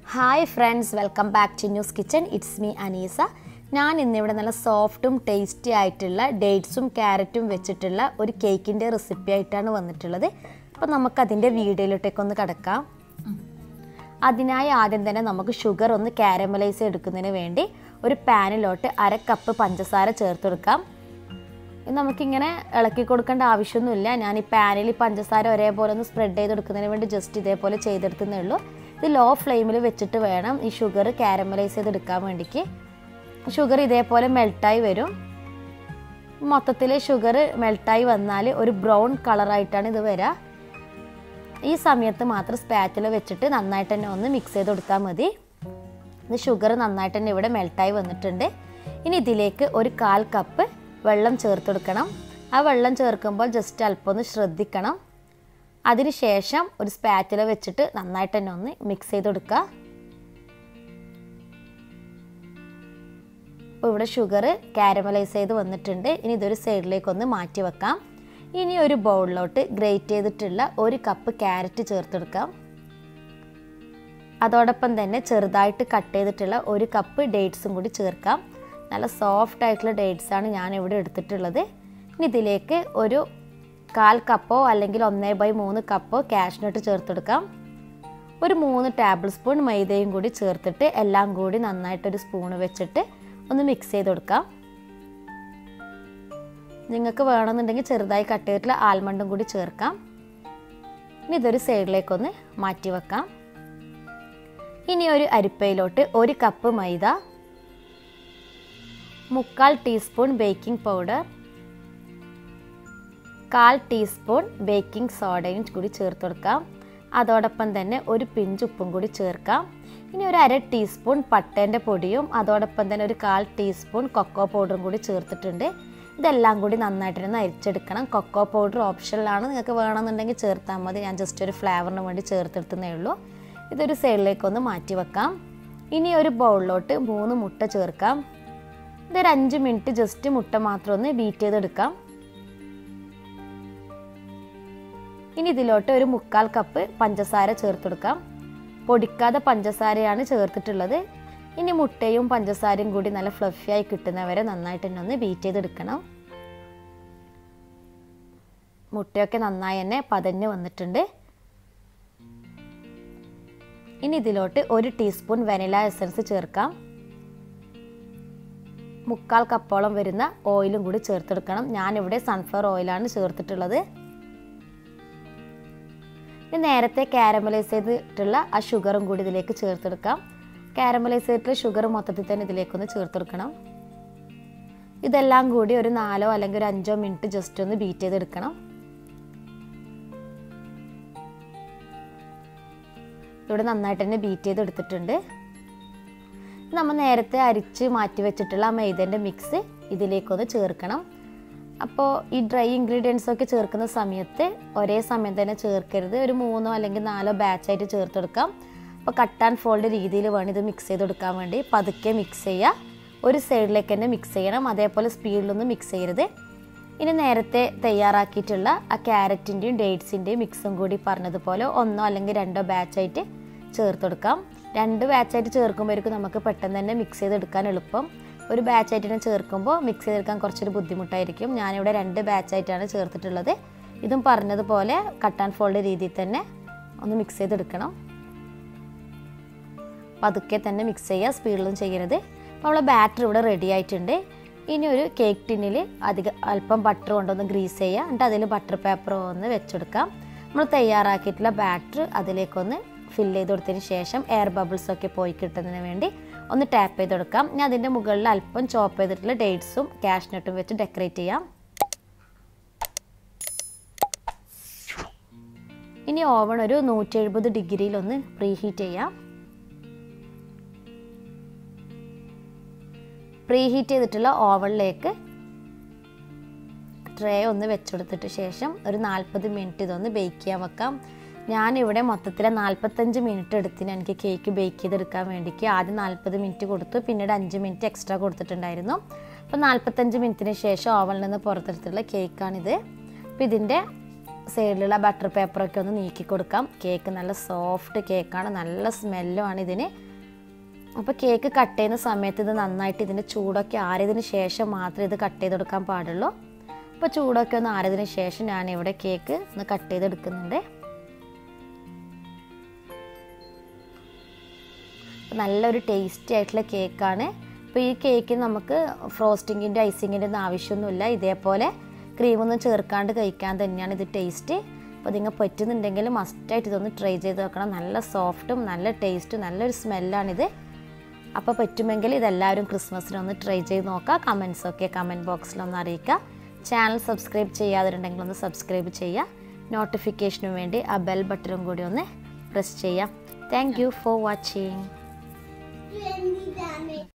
hi friends welcome back to news kitchen it's me Aneesa ഞാൻ ഇന്നിവിടെ നല്ല സോഫ്റ്റും ടേസ്റ്റി ആയിട്ടുള്ള ഡേറ്റ്സും ക്യാരറ്റും വെച്ചിട്ടുള്ള ഒരു കേക്കിൻ്റെ റെസിപ്പി ആയിട്ടാണ് വന്നിട്ടുള്ളത് അപ്പോൾ നമുക്കതിൻ്റെ വീഡിയോയിലോട്ടേക്കൊന്ന് കിടക്കാം അതിനായി ആദ്യം തന്നെ നമുക്ക് ഷുഗർ ഒന്ന് കാരമലൈസ് എടുക്കുന്നതിന് വേണ്ടി ഒരു പാനിലോട്ട് അര കപ്പ് പഞ്ചസാര ചേർത്ത് കൊടുക്കാം ഇത് നമുക്കിങ്ങനെ ഇളക്കി കൊടുക്കേണ്ട ആവശ്യമൊന്നുമില്ല ഞാൻ ഈ പാനിൽ ഈ പഞ്ചസാര ഒരേപോലെ ഒന്ന് സ്പ്രെഡ് ചെയ്ത് കൊടുക്കുന്നതിന് വേണ്ടി ജസ്റ്റ് ഇതേപോലെ ചെയ്തെടുക്കുന്നേ ഉള്ളൂ ഇത് ലോ ഫ്ലെയിമിൽ വെച്ചിട്ട് വേണം ഈ ഷുഗർ കാരമലൈസ് ചെയ്തെടുക്കാൻ വേണ്ടിക്ക് ഷുഗർ ഇതേപോലെ മെൽട്ടായി വരും മൊത്തത്തിൽ ഷുഗർ മെൽട്ടായി വന്നാൽ ഒരു ബ്രൗൺ കളറായിട്ടാണ് ഇത് വരിക ഈ സമയത്ത് മാത്രം സ്പാറ്റിൽ വെച്ചിട്ട് നന്നായിട്ട് തന്നെ ഒന്ന് മിക്സ് ചെയ്ത് കൊടുത്താൽ മതി ഇത് ഷുഗർ നന്നായിട്ട് തന്നെ ഇവിടെ മെൽട്ടായി വന്നിട്ടുണ്ട് ഇനി ഇതിലേക്ക് ഒരു കാൽ കപ്പ് വെള്ളം ചേർത്ത് കൊടുക്കണം ആ വെള്ളം ചേർക്കുമ്പോൾ ജസ്റ്റ് അല്പം ഒന്ന് ശ്രദ്ധിക്കണം അതിനുശേഷം ഒരു സ്പാറ്റിൽ വെച്ചിട്ട് നന്നായിട്ട് തന്നെ ഒന്ന് മിക്സ് ചെയ്ത് കൊടുക്കുക അപ്പോൾ ഇവിടെ ഷുഗർ കാരമലൈസ് ചെയ്ത് വന്നിട്ടുണ്ട് ഇനി ഇതൊരു സൈഡിലേക്ക് ഒന്ന് മാറ്റി വെക്കാം ഇനി ഒരു ബൗളിലോട്ട് ഗ്രേറ്റ് ചെയ്തിട്ടുള്ള ഒരു കപ്പ് ക്യാരറ്റ് ചേർത്തെടുക്കാം അതോടൊപ്പം തന്നെ ചെറുതായിട്ട് കട്ട് ചെയ്തിട്ടുള്ള ഒരു കപ്പ് ഡേറ്റ്സും കൂടി ചേർക്കാം നല്ല സോഫ്റ്റ് ആയിട്ടുള്ള ഡേറ്റ്സ് ആണ് ഞാൻ ഇവിടെ എടുത്തിട്ടുള്ളത് ഇനി ഇതിലേക്ക് ഒരു കാൽ കപ്പോ അല്ലെങ്കിൽ ഒന്നേ ബൈ മൂന്ന് കപ്പോ കാഷ്നട്ട് ചേർത്തെടുക്കാം ഒരു മൂന്ന് ടേബിൾ സ്പൂൺ മൈദയും കൂടി ചേർത്തിട്ട് എല്ലാം കൂടി നന്നായിട്ടൊരു സ്പൂൺ വെച്ചിട്ട് ഒന്ന് മിക്സ് ചെയ്ത് കൊടുക്കാം നിങ്ങൾക്ക് വേണമെന്നുണ്ടെങ്കിൽ ചെറുതായി കട്ട് ചെയ്തിട്ടുള്ള ആൽമണ്ടും കൂടി ചേർക്കാം ഇനി ഇതൊരു സൈഡിലേക്കൊന്ന് മാറ്റി വെക്കാം ഇനി ഒരു അരിപ്പയിലോട്ട് ഒരു കപ്പ് മൈദ മുക്കാൽ ടീസ്പൂൺ ബേക്കിംഗ് പൗഡർ കാൽ ടീസ്പൂൺ ബേക്കിംഗ് സോഡയും കൂടി ചേർത്ത് കൊടുക്കാം അതോടൊപ്പം തന്നെ ഒരു പിഞ്ച് ഉപ്പും കൂടി ചേർക്കാം ഇനി ഒരു അര ടീസ്പൂൺ പട്ടേൻ്റെ പൊടിയും അതോടൊപ്പം തന്നെ ഒരു കാൽ ടീസ്പൂൺ കൊക്കോ പൗഡറും കൂടി ചേർത്തിട്ടുണ്ട് ഇതെല്ലാം കൂടി നന്നായിട്ടൊന്ന് അരിച്ചെടുക്കണം കൊക്കോ പൗഡർ ഓപ്ഷനിലാണ് നിങ്ങൾക്ക് വേണമെന്നുണ്ടെങ്കിൽ ചേർത്താൽ മതി ഞാൻ ജസ്റ്റ് ഒരു ഫ്ലേവറിന് വേണ്ടി ചേർത്തെടുത്തതേ ഉള്ളൂ ഇതൊരു സൈഡിലേക്കൊന്ന് മാറ്റി വെക്കാം ഇനി ഒരു ബൗളിലോട്ട് മൂന്ന് മുട്ട ചേർക്കാം ഇതൊരു അഞ്ച് മിനിറ്റ് ജസ്റ്റ് മുട്ട മാത്രം ഒന്ന് ബീറ്റ് ചെയ്തെടുക്കാം ഇനി ഇതിലോട്ട് ഒരു മുക്കാൽ കപ്പ് പഞ്ചസാര ചേർത്തെടുക്കാം പൊടിക്കാതെ പഞ്ചസാരയാണ് ചേർത്തിട്ടുള്ളത് ഇനി മുട്ടയും പഞ്ചസാരയും കൂടി നല്ല ഫ്ലഫിയായി കിട്ടുന്നവരെ നന്നായിട്ട് തന്നെ ഒന്ന് ബീറ്റ് ചെയ്തെടുക്കണം മുട്ടയൊക്കെ നന്നായി തന്നെ പതഞ്ഞ് വന്നിട്ടുണ്ട് ഇനി ഇതിലോട്ട് ഒരു ടീസ്പൂൺ വെനില എസൻസ് ചേർക്കാം മുക്കാൽ കപ്പോളം വരുന്ന ഓയിലും കൂടി ചേർത്തെടുക്കണം ഞാനിവിടെ സൺഫ്ലവർ ഓയിലാണ് ചേർത്തിട്ടുള്ളത് ഇനി നേരത്തെ കാരമലൈസ് ചെയ്തിട്ടുള്ള ആ ഷുഗറും കൂടി ഇതിലേക്ക് ചേർത്തെടുക്കാം കാരമലൈസ് ചെയ്തിട്ടുള്ള ഷുഗർ മൊത്തത്തിൽ തന്നെ ഇതിലേക്കൊന്ന് ചേർത്തെടുക്കണം ഇതെല്ലാം കൂടി ഒരു നാലോ അല്ലെങ്കിൽ ഒരു അഞ്ചോ മിനിറ്റ് ജസ്റ്റ് ഒന്ന് ബീറ്റ് ചെയ്തെടുക്കണം ഇവിടെ നന്നായിട്ട് തന്നെ ബീറ്റ് ചെയ്തെടുത്തിട്ടുണ്ട് നമ്മൾ നേരത്തെ അരിച്ച് മാറ്റി വെച്ചിട്ടുള്ള ആ മൈദേൻ്റെ മിക്സ് ഇതിലേക്കൊന്ന് ചേർക്കണം അപ്പോൾ ഈ ഡ്രൈ ഇൻഗ്രീഡിയൻസ് ഒക്കെ ചേർക്കുന്ന സമയത്ത് ഒരേ സമയം തന്നെ ചേർക്കരുത് ഒരു മൂന്നോ അല്ലെങ്കിൽ നാലോ ബാച്ചായിട്ട് ചേർത്തെടുക്കാം അപ്പോൾ കട്ട് ആൻഡ് ഫോൾഡ് രീതിയിൽ വേണം ഇത് മിക്സ് ചെയ്തെടുക്കാൻ വേണ്ടി പതുക്കെ മിക്സ് ചെയ്യുക ഒരു സൈഡിലേക്ക് തന്നെ മിക്സ് ചെയ്യണം അതേപോലെ സ്പീഡിലൊന്നും മിക്സ് ചെയ്യരുത് ഇനി നേരത്തെ തയ്യാറാക്കിയിട്ടുള്ള ആ ക്യാരറ്റിൻ്റെയും ഡേറ്റ്സിൻ്റെയും മിക്സും കൂടി പറഞ്ഞതുപോലെ ഒന്നോ അല്ലെങ്കിൽ രണ്ടോ ബാച്ചായിട്ട് ചേർത്തെടുക്കാം രണ്ട് ബാച്ചായിട്ട് ചേർക്കുമ്പോഴേക്കും നമുക്ക് പെട്ടെന്ന് തന്നെ മിക്സ് ചെയ്തെടുക്കാൻ എളുപ്പം ഒരു ബാച്ചായിട്ട് തന്നെ ചേർക്കുമ്പോൾ മിക്സ് ചെയ്തെടുക്കാൻ കുറച്ചൊരു ബുദ്ധിമുട്ടായിരിക്കും ഞാനിവിടെ രണ്ട് ബാച്ചായിട്ടാണ് ചേർത്തിട്ടുള്ളത് ഇതും പറഞ്ഞതുപോലെ കട്ട് ആൻഡ് ഫോൾഡ് രീതിയിൽ തന്നെ ഒന്ന് മിക്സ് ചെയ്തെടുക്കണം പതുക്കെ തന്നെ മിക്സ് ചെയ്യുക സ്പീഡിലും ചെയ്യരുത് അപ്പോൾ നമ്മളെ ബാറ്റർ ഇവിടെ റെഡി ആയിട്ടുണ്ട് ഇനി ഒരു കേക്ക് ടിന്നിൽ അധികം അല്പം ബട്ടർ കൊണ്ടൊന്ന് ഗ്രീസ് ചെയ്യുക എന്നിട്ട് അതിൽ ബട്ടർ പേപ്പർ ഒന്ന് വെച്ചെടുക്കാം നമ്മൾ തയ്യാറാക്കിയിട്ടുള്ള ബാറ്റർ അതിലേക്കൊന്ന് ഫില്ല് ചെയ്ത് കൊടുത്തതിന് ശേഷം എയർ ബബിൾസ് ഒക്കെ പോയി കിട്ടുന്നതിന് വേണ്ടി ഒന്ന് ടാപ്പ് ചെയ്ത് കൊടുക്കാം ഞാൻ അതിൻ്റെ മുകളിൽ അല്പം ചോപ്പ് ചെയ്തിട്ടുള്ള ഡേറ്റ്സും കാഷ്നട്ടും വെച്ച് ഡെക്കറേറ്റ് ചെയ്യാം ഇനി ഓവൺ ഒരു നൂറ്റി എഴുപത് ഡിഗ്രിയിലൊന്ന് പ്രീ ഹീറ്റ് ചെയ്യാം പ്രീ ഹീറ്റ് ചെയ്തിട്ടുള്ള ഓവണിലേക്ക് ട്രേ ഒന്ന് വെച്ചെടുത്തിട്ട് ശേഷം ഒരു നാൽപ്പത് മിനിറ്റ് ഇതൊന്ന് ബേക്ക് ചെയ്യാൻ വെക്കാം ഞാനിവിടെ മൊത്തത്തിൽ നാൽപ്പത്തഞ്ച് മിനിറ്റ് എടുത്തിന് എനിക്ക് കേക്ക് ബേക്ക് ചെയ്തെടുക്കാൻ വേണ്ടിക്ക് ആദ്യം നാൽപ്പത് മിനിറ്റ് കൊടുത്തു പിന്നീട് അഞ്ച് മിനിറ്റ് എക്സ്ട്രാ കൊടുത്തിട്ടുണ്ടായിരുന്നു അപ്പോൾ നാൽപ്പത്തഞ്ച് മിനിറ്റിന് ശേഷം ഓവനിൽ നിന്ന് പുറത്തെടുത്തിട്ടുള്ള കേക്കാണിത് അപ്പോൾ ഇതിൻ്റെ സൈഡിലുള്ള ബട്ടർ പേപ്പറൊക്കെ ഒന്ന് നീക്കി കൊടുക്കാം കേക്ക് നല്ല സോഫ്റ്റ് കേക്കാണ് നല്ല സ്മെല്ലുമാണ് ഇതിന് അപ്പോൾ കേക്ക് കട്ട് ചെയ്യുന്ന സമയത്ത് ഇത് നന്നായിട്ട് ഇതിൻ്റെ ചൂടൊക്കെ ആറിയതിന് ശേഷം മാത്രമേ ഇത് കട്ട് ചെയ്തെടുക്കാൻ പാടുള്ളൂ അപ്പോൾ ചൂടൊക്കെ ഒന്ന് ആറിയതിന് ശേഷം ഞാൻ ഇവിടെ കേക്ക് ഒന്ന് കട്ട് ചെയ്തെടുക്കുന്നുണ്ട് നല്ലൊരു ടേസ്റ്റി ആയിട്ടുള്ള കേക്കാണ് അപ്പോൾ ഈ കേക്കിന് നമുക്ക് ഫ്രോസ്റ്റിങ്ങിൻ്റെ ഐസിങ്ങിൻ്റെ ഒന്നും ആവശ്യമൊന്നുമില്ല ഇതേപോലെ ക്രീമൊന്നും ചേർക്കാണ്ട് കഴിക്കാൻ തന്നെയാണ് ഇത് ടേസ്റ്റ് അപ്പോൾ നിങ്ങൾ പറ്റുന്നുണ്ടെങ്കിൽ മസ്റ്റായിട്ട് ഇതൊന്ന് ട്രൈ ചെയ്ത് നോക്കണം നല്ല സോഫ്റ്റും നല്ല ടേസ്റ്റും നല്ലൊരു സ്മെല്ലാണിത് അപ്പോൾ പറ്റുമെങ്കിൽ ഇതെല്ലാവരും ക്രിസ്മസിനൊന്ന് ട്രൈ ചെയ്ത് നോക്കുക കമൻസൊക്കെ കമൻറ്റ് ബോക്സിലൊന്ന് അറിയിക്കുക ചാനൽ സബ്സ്ക്രൈബ് ചെയ്യാതിട്ടുണ്ടെങ്കിൽ ഒന്ന് സബ്സ്ക്രൈബ് ചെയ്യുക നോട്ടിഫിക്കേഷന് വേണ്ടി ആ ബെൽ ബട്ടണും കൂടി ഒന്ന് പ്രസ് ചെയ്യാം താങ്ക് യു ഫോർ വാച്ചിങ്